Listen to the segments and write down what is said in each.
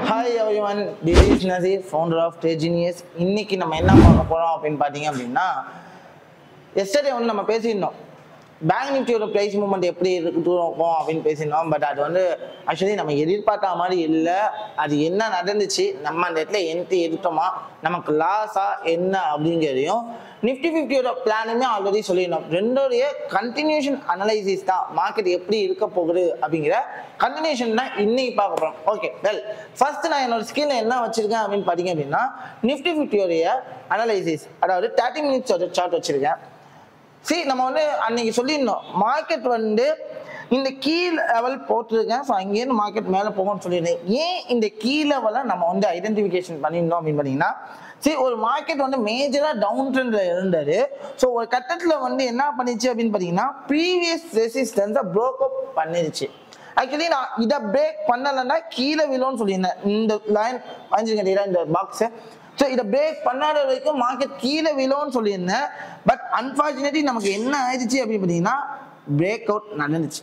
Hi everyone this is Naseer founder of டேஜினியஸ் இன்னைக்கு நம்ம என்ன பார்க்க போறோம் அப்படின்னு பார்த்தீங்க அப்படின்னா எஸ்டர்டே வந்து நம்ம பேசியிருந்தோம் பேங்க் நிஃப்டியோட ப்ரைஸ் மூவ்மெண்ட் எப்படி இருக்கும் அப்படின்னு பேசியிருந்தோம் பட் அது வந்து ஆக்சுவலி நம்ம எதிர்பார்த்த மாதிரி இல்லை அது என்ன நடந்துச்சு நம்ம அந்த இடத்துல என்ட்ரி எடுத்தோமா நமக்கு லாஸா என்ன அப்படிங்கிறதையும் நிஃப்டி ஃபிஃப்டியோட பிளானுமே ஆல்ரெடி சொல்லியிருந்தோம் ரெண்டோடைய கண்டினியூஷன் அனலைசிஸ் தான் மார்க்கெட் எப்படி இருக்க போகுது அப்படிங்கிற கண்டினியூஷன் தான் இன்னைக்கு பார்க்க போறோம் ஓகே வெல் ஃபர்ஸ்ட் நான் என்னோட ஸ்கில்ல என்ன வச்சிருக்கேன் அப்படின்னு பார்த்தீங்க அப்படின்னா நிஃப்டி ஃபிஃப்டியோடைய அனலைசிஸ் அதாவது தேர்ட்டி மினிட்ஸோட சார்ட் வச்சிருக்கேன் சரி நம்ம வந்து அன்னைக்கு சொல்லியிருந்தோம் மார்க்கெட் வந்து இந்த கீ லெவல் போட்டிருக்கேன் ஸோ அங்கேருந்து மார்க்கெட் மேலே போகும்னு சொல்லியிருந்தேன் ஏன் இந்த கீ லெவலை நம்ம வந்து ஐடென்டிஃபிகேஷன் பண்ணியிருந்தோம் அப்படின்னு பார்த்தீங்கன்னா சரி ஒரு மார்க்கெட் வந்து மேஜராக டவுன் ட்ரெண்ட்ல இருந்தாரு ஸோ ஒரு கட்டத்தில் வந்து என்ன பண்ணிச்சு அப்படின்னு பார்த்தீங்கன்னா ப்ரீவியஸ் ரெசிஸ்டன்ஸை ப்ரோக் அப் பண்ணிருச்சு ஆக்சுவலி நான் இதை பிரேக் பண்ணலைன்னா கீழே விழும்னு சொல்லியிருந்தேன் இந்த லைன் வாங்கிச்சுக்கிட்டீங்களா இந்த பாக்ஸை ஸோ இதை பிரேக் பண்ணாத வரைக்கும் மார்க்கெட் கீழே விழும்னு சொல்லியிருந்தேன் பட் அன்ஃபார்ச்சுனேட்லி நமக்கு என்ன ஆயிடுச்சு அப்படின்னு பார்த்தீங்கன்னா பிரேக் அவுட் நடந்துச்சு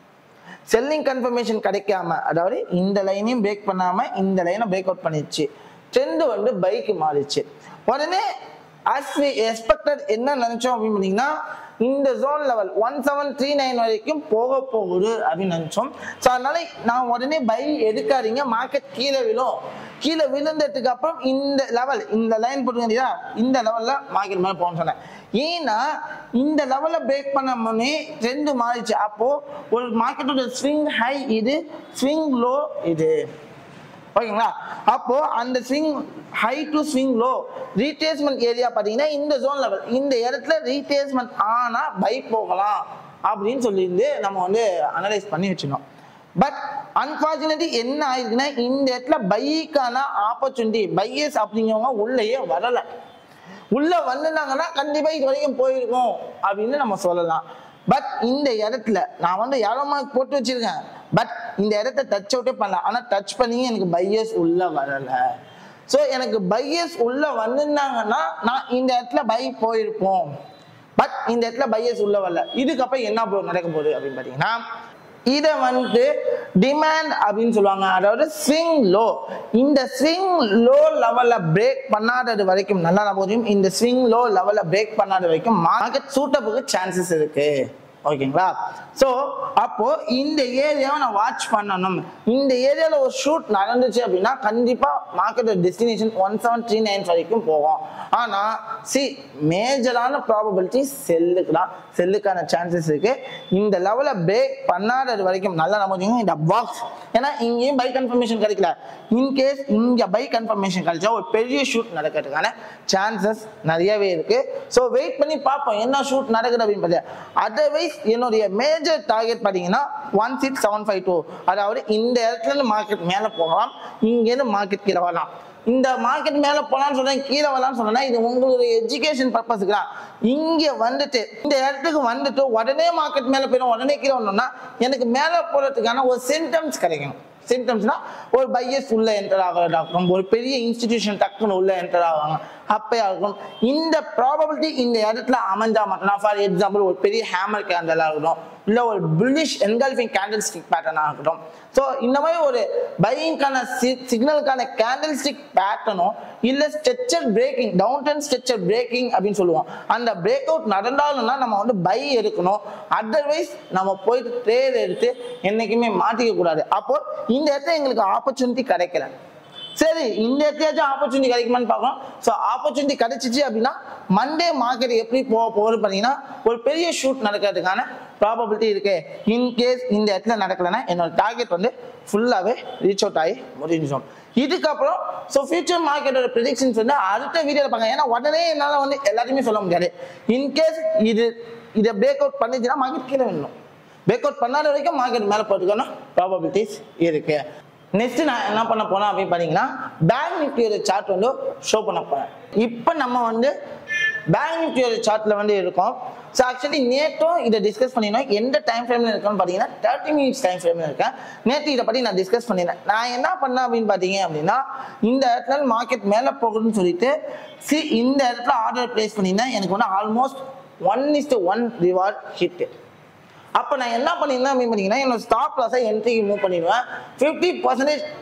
செல்லிங் கன்ஃபர்மேஷன் கிடைக்காம அதாவது இந்த லைனையும் பிரேக் பண்ணாம இந்த லைனை பிரேக் அவுட் பண்ணிடுச்சு ட்ரெண்ட் வந்து பைக்கு மாறிச்சு உடனே அஸ் வி எக்ஸ்பெக்டட் என்ன நினைச்சோம் அப்படின்னு பார்த்தீங்கன்னா இந்த zone level one seven three nine வரைக்கும் போக போகுது அப்படின்னு நினைச்சோம் ஸோ அதனால நான் உடனே பை எடுக்காதீங்க மார்க்கெட் கீழே விழும் கீழே விழுந்ததுக்கு அப்புறம் இந்த லெவல் இந்த லைன் போட்டுருக்கீங்களா இந்த லெவல்ல மார்க்கெட் மேலே போகணும்னு சொன்னேன் ஏன்னா இந்த லெவலை பிரேக் பண்ண முன்னே ட்ரெண்ட் மாறிச்சு அப்போ ஒரு மார்க்கெட்டோட ஸ்விங் ஹை இது ஸ்விங் லோ இது ஓகேங்களா அப்போ அந்த swing high to swing low retracement area பார்த்தீங்கன்னா இந்த ஜோன் லெவல் இந்த இடத்துல ரீட்ரேஸ்மெண்ட் ஆனா பை போகலாம் அப்படின்னு சொல்லியிருந்து நம்ம வந்து அனலைஸ் பண்ணி வச்சிருந்தோம் பட் அன்பார்ச்சுனேட்லி என்ன ஆயிருக்குன்னா இந்த இடத்துல பைக்கான ஆப்பர்ச்சுனிட்டி பையஸ் அப்படிங்கிறவங்க உள்ளேயே வரலை உள்ள வந்துட்டாங்கன்னா கண்டிப்பா இது வரைக்கும் போயிருக்கும் அப்படின்னு நம்ம சொல்லலாம் பட் இந்த இடத்துல நான் வந்து எவ்வளோ மார்க் போட்டு வச்சிருக்கேன் பட் இந்த இடத்த டச் அவுட்டே பண்ணல ஆனா டச் பண்ணி எனக்கு பையஸ் உள்ள வரல ஸோ எனக்கு பையஸ் உள்ள வந்திருந்தாங்கன்னா நான் இந்த இடத்துல பை போயிருப்போம் பட் இந்த இடத்துல பையஸ் உள்ள வரல இதுக்கப்புறம் என்ன bro நடக்க போகுது அப்படின்னு பார்த்தீங்கன்னா இதை வந்துட்டு டிமாண்ட் அப்படின்னு சொல்லுவாங்க அதாவது ஸ்விங் லோ இந்த ஸ்விங் லோ லெவல்ல பிரேக் பண்ணாதது வரைக்கும் நல்லா நான் போதும் இந்த ஸ்விங் லோ லெவல்ல பிரேக் பண்ணாத வரைக்கும் மார்க்கெட் சூட்டப்புக்கு சான்சஸ் இருக்கு ஓகேங்களா ஸோ அப்போ இந்த ஏரியாவை நான் வாட்ச் பண்ணணும் இந்த ஏரியாவில் ஒரு ஷூட் நடந்துச்சு அப்படின்னா கண்டிப்பாக market destination one seven three nine வரைக்கும் போகும் ஆனால் சி மேஜரான ப்ராபபிலிட்டி செல்லுக்கு தான் செல்லுக்கான சான்சஸ் இருக்கு இந்த லெவலை பிரேக் பண்ணாதது வரைக்கும் நல்லா நம்ம இந்த பாக்ஸ் ஏன்னா இங்கேயும் பை கன்ஃபர்மேஷன் கிடைக்கல இன்கேஸ் இங்கே பை கன்ஃபர்மேஷன் கிடைச்சா ஒரு பெரிய ஷூட் நடக்கிறதுக்கான சான்சஸ் நிறையவே இருக்கு ஸோ வெயிட் பண்ணி பார்ப்போம் என்ன ஷூட் நடக்குது அப்படின்னு பார்த்தா அதர்வைஸ் என்னுடைய மேஜர் டார்கெட் பார்த்தீங்கன்னா one six seven five two அதாவது இந்த இடத்துல இருந்து மார்க்கெட் மேலே போகலாம் இங்கேருந்து மார்க்கெட் கீழே வரலாம் இந்த மார்க்கெட் மேலே போகலான்னு சொல்றேன் கீழே வரலாம்னு சொன்னேன்னா இது உங்களுடைய எஜுகேஷன் பர்பஸுக்கு தான் இங்கே வந்துட்டு இந்த இடத்துக்கு வந்துட்டு உடனே மார்க்கெட் மேலே போயிடும் உடனே கீழே வரணும்னா எனக்கு மேலே போகிறதுக்கான ஒரு சிம்டம்ஸ் கிடைக்கணும் சிம்டம்ஸ்னா ஒரு பையஸ் உள்ள என்டர் ஆகிறதாகட்டும் ஒரு பெரிய இன்ஸ்டிடியூஷன் டக்குன்னு உள்ள என்டர் ஆவாங்க அப்பயா இருக்கும் இந்த ப்ராபபிலிட்டி இந்த இடத்துல அமைஞ்சா மட்டும் ஃபார் எக்ஸாம்பிள் ஒரு பெரிய ஹேமர் கேண்டலாக இருக்கட்டும் இல்லை ஒரு புல்லிஷ் என்கல்ஃபிங் கேண்டில் ஸ்டிக் பேட்டர்னாக இருக்கட்டும் ஸோ இந்த மாதிரி ஒரு பையிங்கான சிக்னலுக்கான கேண்டில் ஸ்டிக் பேட்டர்னும் இல்லை structure breaking down turn structure breaking அப்படின்னு சொல்லுவோம் அந்த பிரேக் அவுட் நடந்தாலும்னா நம்ம வந்து பை எடுக்கணும் அதர்வைஸ் நம்ம போயிட்டு ட்ரேட் எடுத்து என்னைக்குமே மாட்டிக்க கூடாது அப்போ இந்த இடத்துல எங்களுக்கு ஆப்பர்ச்சுனிட்டி கிடைக்கல சரி இந்த இடத்துலயாச்சும் ஆப்பர்ச்சுனிட்டி கிடைக்குமான்னு பார்க்கலாம் ஸோ ஆப்பர்ச்சுனிட்டி கிடைச்சிச்சு அப்படின்னா மண்டே மார்க்கெட் எப்படி போக போகுது பார்த்தீங்கன்னா ஒரு பெரிய ஷூட் நடக்கிறதுக்கான ப்ராபபிலிட்டி இருக்கு இன்கேஸ் இந்த இடத்துல நடக்கலைன்னா என்னோட டார்கெட் வந்து ஃபுல்லாகவே ரீச் அவுட் ஆகி முடிஞ்சிடும் இதுக்கப்புறம் ஸோ ஃபியூச்சர் மார்க்கெட்டோட ப்ரிடிக்ஷன்ஸ் வந்து அடுத்த வீடியோவில் பார்க்க ஏன்னா உடனே என்னால் வந்து எல்லாத்தையுமே சொல்ல முடியாது இன்கேஸ் இது இதை பிரேக் அவுட் பண்ணிச்சுன்னா மார்க்கெட் கீழே வேணும் பிரேக் அவுட் பண்ணாத வரைக்கும் மார்க்கெட் மேலே போகிறதுக்கான ப்ராபபிலிட்டிஸ் இருக்கு நெக்ஸ்ட் நான் என்ன பண்ண போறேன் அப்படின்னு பார்த்தீங்கன்னா பேங்க் நிஃப்டியோட சார்ட் வந்து ஷோ பண்ண போறேன் இப்போ நம்ம வந்து பேங்க் நிஃப்டியோட சார்ட்ல வந்து இருக்கோம் ஸோ ஆக்சுவலி நேற்றும் இதை டிஸ்கஸ் பண்ணினோம் எந்த டைம் ஃப்ரேம்ல இருக்கோம்னு பார்த்தீங்கன்னா தேர்ட்டி மினிட்ஸ் டைம் ஃப்ரேம்ல இருக்கேன் நேற்று இதை பற்றி நான் டிஸ்கஸ் பண்ணினேன் நான் என்ன பண்ணேன் அப்படின்னு பார்த்தீங்க அப்படின்னா இந்த இடத்துல மார்க்கெட் மேலே போகுதுன்னு சொல்லிட்டு சி இந்த இடத்துல ஆர்டர் பிளேஸ் பண்ணியிருந்தேன் எனக்கு வந்து almost one is to one reward hit அப்போ நான் என்ன பண்ணியிருந்தேன் அப்படின்னு பார்த்தீங்கன்னா என்னோட ஸ்டாப் லாஸை என்ட்ரிக்கு மூவ் பண்ணிடுவேன் ஃபிஃப்டி பர்சன்டேஜ்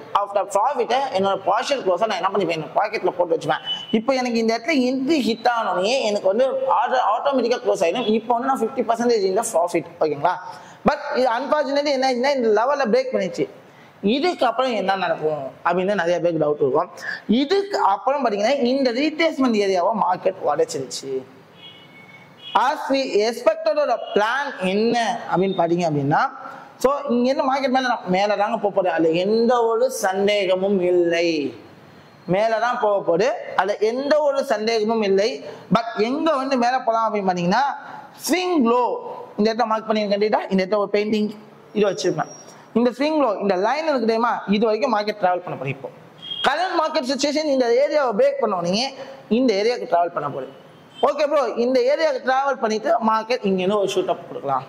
ஆஃப் த ப்ராஃபிட்டை என்னோட பார்ஷியல் க்ளோஸை நான் என்ன பண்ணிப்பேன் என்னோட பாக்கெட்டில் போட்டு வச்சுப்பேன் இப்போ எனக்கு இந்த இடத்துல என்ட்ரி ஹிட் ஆனோடனே எனக்கு வந்து ஆர்டர் ஆட்டோமேட்டிக்காக க்ளோஸ் ஆகிடும் இப்போ வந்து நான் ஃபிஃப்டி பர்சன்டேஜ் இந்த ப்ராஃபிட் ஓகேங்களா பட் இது அன்ஃபார்ச்சுனேட்லி என்ன ஆச்சுன்னா இந்த லெவலில் பிரேக் பண்ணிச்சு இதுக்கு அப்புறம் என்ன நடக்கும் அப்படின்னு நிறைய பேருக்கு டவுட் இருக்கும் இதுக்கு அப்புறம் பார்த்தீங்கன்னா இந்த ரீப்ளேஸ்மெண்ட் ஏரியாவை மார்க்கெட் உடைச்சிருச்சு ஆஸ் வி எக்ஸ்பெக்டடோட பிளான் என்ன அப்படின்னு பார்த்தீங்க அப்படின்னா ஸோ இங்கேருந்து மார்க்கெட் மேலே மேலே தாங்க போக போகுது அதில் எந்த ஒரு சந்தேகமும் இல்லை மேலே தான் போக போகுது அதில் எந்த ஒரு சந்தேகமும் இல்லை பட் எங்கே வந்து மேலே போகலாம் அப்படின்னு பார்த்தீங்கன்னா ஸ்விங் லோ இந்த இடத்துல மார்க் பண்ணி கண்டிப்பா இந்த இடத்துல ஒரு பெயிண்டிங் இது வச்சிருப்பேன் இந்த ஸ்விங் லோ இந்த லைன் இருக்கு தெரியுமா இது வரைக்கும் மார்க்கெட் ட்ராவல் பண்ண போறோம் இப்போ கரண்ட் மார்க்கெட் சுச்சுவேஷன் இந்த ஏரியாவை பிரேக் பண்ணோன்னே இந்த ஏரியாவுக்கு ட்ராவல் பண்ண போகுது ஓகே ப்ரோ இந்த ஏரியாவுக்கு ட்ராவல் பண்ணிட்டு மார்க்கெட் இங்கேருந்து ஒரு ஷூட் அப் கொடுக்கலாம்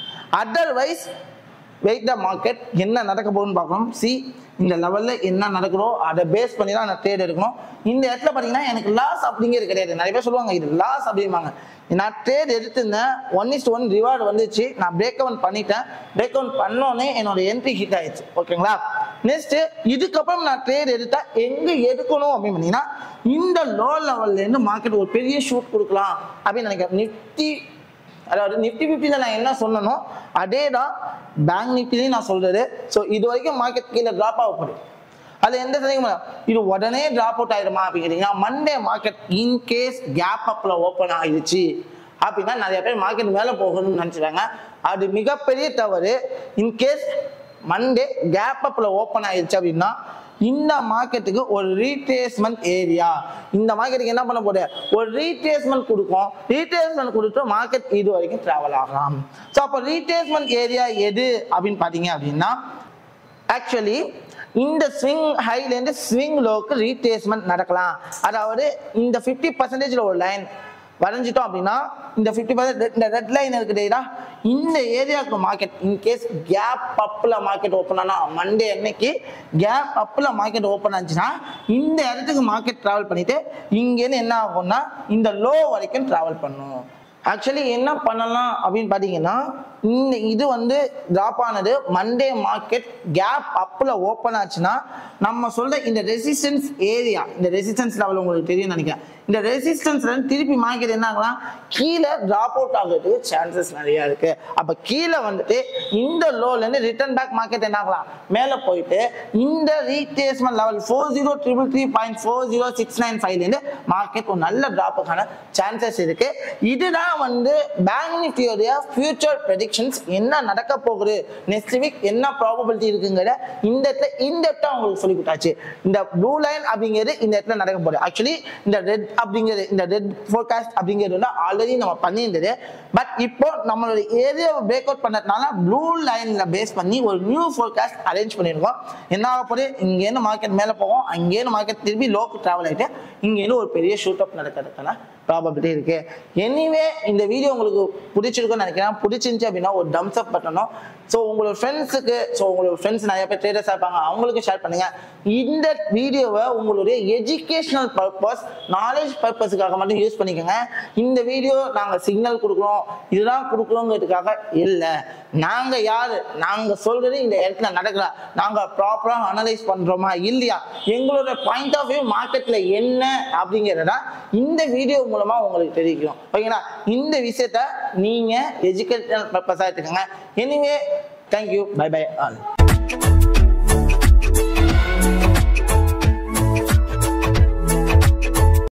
அதர்வைஸ் வெயிட் த மார்க்கெட் என்ன நடக்க போகுதுன்னு பார்க்கணும் சி இந்த லெவலில் என்ன நடக்குதோ அதை பேஸ் பண்ணி தான் நான் ட்ரேட் எடுக்கணும் இந்த இடத்துல பார்த்தீங்கன்னா எனக்கு லாஸ் அப்படிங்கிறது கிடையாது நிறைய பேர் சொல்லுவாங்க இது லாஸ் அப்படிம்பாங்க நான் ட்ரேட் எடுத்திருந்தேன் ஒன் இஸ் ஒன் ரிவார்டு வந்துச்சு நான் பிரேக் அவுன் பண்ணிட்டேன் பிரேக் அவுன் பண்ணோன்னே என்னோட என்ட்ரி ஹிட் ஆயிடுச்சு ஓகேங்களா நெக்ஸ்ட் இதுக்கப்புறம் நான் ட்ரேட் எடுத்தா எங்க எடுக்கணும் அப்படின்னு பார்த்தீங்கன்னா இந்த லோ லெவல்ல இருந்து மார்க்கெட் ஒரு பெரிய ஷூட் கொடுக்கலாம் அப்படின்னு நினைக்கிறேன் நிஃப்டி அதாவது நிஃப்டி ஃபிஃப்டியில் நான் என்ன சொன்னனோ அதே தான் பேங்க் நிஃப்டிலையும் நான் சொல்றது ஸோ இது வரைக்கும் மார்க்கெட் கீழே ட்ராப் ஆக போகுது அது எந்த சந்தேகமும் இல்லை. இது உடனே ட்ராப் அவுட் ஆயிடுமா அப்படிங்கிறீங்கன்னா மண்டே மார்க்கெட் இன்கேஸ் கேப் அப்ல ஓப்பன் ஆயிடுச்சு அப்படின்னா நிறைய பேர் மார்க்கெட் மேலே போகணும்னு நினச்சிட்டாங்க அது மிகப்பெரிய தவறு இன்கேஸ் மண்டே கேப் அப்ல ஓப்பன் ஆயிடுச்சு அப்படின்னா இந்த மார்க்கெட்டுக்கு ஒரு ரீட்ரேஸ்மெண்ட் ஏரியா இந்த மார்க்கெட்டுக்கு என்ன பண்ண போகுது ஒரு ரீட்ரேஸ்மெண்ட் கொடுக்கும் ரீட்ரேஸ்மெண்ட் கொடுத்து மார்க்கெட் இது வரைக்கும் டிராவல் ஆகலாம் ஸோ அப்போ ரீட்ரேஸ்மெண்ட் ஏரியா எது அப்படின்னு பார்த்தீங்க அப்படின்னா ஆக்சுவலி இந்த ஸ்விங் ஹைலேருந்து ஸ்விங் லோக்கு ரீட்ரேஸ்மெண்ட் நடக்கலாம் அதாவது இந்த ஃபிஃப்டி பர்சன்டேஜில் ஒரு லைன் வரைஞ்சிட்டோம் அப்படின்னா இந்த ஃபிஃப்டி பர்சன்ட் இந்த ரெட் லைன் இருக்குதா இந்த ஏரியாவுக்கு மார்க்கெட் இன்கேஸ் கேப் அப்பில் மார்க்கெட் ஓப்பன் ஆனால் மண்டே அன்னைக்கு கேப் அப்பில் மார்க்கெட் ஓப்பன் ஆச்சுன்னா இந்த இடத்துக்கு மார்க்கெட் ட்ராவல் பண்ணிட்டு இங்கேருந்து என்ன ஆகும்னா இந்த லோ வரைக்கும் ட்ராவல் பண்ணும் ஆக்சுவலி என்ன பண்ணலாம் அப்படின்னு பார்த்தீங்கன்னா இந்த இது வந்து ட்ராப் ஆனது மண்டே மார்க்கெட் கேப் அப்பில் ஓப்பன் ஆச்சுன்னா நம்ம சொல்ற இந்த ரெசிஸ்டன்ஸ் ஏரியா இந்த ரெசிஸ்டன்ஸ் லெவல் உங்களுக்கு தெரியும் நினைக்கிறேன் இந்த ரெசிஸ்டன்ஸ்ல திருப்பி மார்க்கெட் என்ன ஆகலாம் கீழே ட்ராப் அவுட் ஆகிறதுக்கு சான்சஸ் நிறைய இருக்கு அப்ப கீழே வந்துட்டு இந்த லோல இருந்து ரிட்டர்ன் பேக் மார்க்கெட் என்ன ஆகலாம் மேல போயிட்டு இந்த retracement level four zero triple three point four zero six nine ஃபைவ்ல இருந்து மார்க்கெட் ஒரு நல்ல டிராப்புக்கான சான்சஸ் இருக்கு இதுதான் வந்து பேங்க் நிஃப்டியோடைய ஃபியூச்சர் ப்ரெடிக்ஷன்ஸ் என்ன நடக்க போகுது நெக்ஸ்ட் வீக் என்ன ப்ராபபிலிட்டி இருக்குங்கிற இந்த இடத்துல இந்த இடத்த உங்களுக்கு சொல்லி கொடுத்தாச்சு இந்த ப்ளூ லைன் அப்படிங்கிறது இந்த இடத்துல நடக்க போகுது ஆக்சுவலி இந்த ரெட் அப்படிங்கிறது இந்த ரெட் ஃபோர்காஸ்ட் அப்படிங்கிறது வந்து ஆல்ரெடி நம்ம பண்ணியிருந்தது பட் இப்போ நம்மளோட ஏரியாவை பிரேக் அவுட் பண்ணதுனால ப்ளூ லைன்ல பேஸ் பண்ணி ஒரு நியூ ஃபோர்காஸ்ட் அரேஞ்ச் பண்ணியிருக்கோம் என்ன ஆக போகுது இங்கேருந்து மார்க்கெட் மேலே போகும் அங்கேருந்து மார்க்கெட் திரும்பி லோக்கு ட்ராவல் ஆகிட்டு இங்கேருந்து ஒரு பெரிய ஷூட் அப் நடக்கிறதுக்கான ப்ராபபிலிட்டி இருக்கு எனிவே இந்த வீடியோ உங்களுக்கு பிடிச்சிருக்கும்னு நினைக்கிறேன் பிடிச்சிருந்துச்சு அப்படின்னா ஒரு தம்ஸ் அப் பண்ணணும் ஸோ உங்களோட ஃப்ரெண்ட்ஸுக்கு ஸோ உங்களோட ஃப்ரெண்ட்ஸ் நிறைய பேர் ட்ரேடர்ஸாக இருப்பாங்க அவங்களுக்கு ஷேர் பண்ணுங்க இந்த வீடியோவை உங்களுடைய எஜுகேஷனல் பர்பஸ் நாலேஜ் பர்பஸுக்காக மட்டும் யூஸ் பண்ணிக்கோங்க இந்த வீடியோ நாங்கள் சிக்னல் கொடுக்குறோம் இதுதான் கொடுக்குறோங்கிறதுக்காக இல்லை நாங்கள் யார் நாங்கள் சொல்றது இந்த இடத்துல நடக்கல நாங்கள் ப்ராப்பராக அனலைஸ் பண்ணுறோமா இல்லையா எங்களோட பாயிண்ட் ஆஃப் வியூ மார்க்கெட்டில் என்ன அப்படிங்கிறத இந்த வீடியோ மூலமா உங்களுக்கு தெரிவிக்கும் ஓகேங்களா இந்த விஷயத்த நீங்க எஜுகேஷனல் பர்பஸாக எடுத்துக்கோங்க anyway thank you bye bye all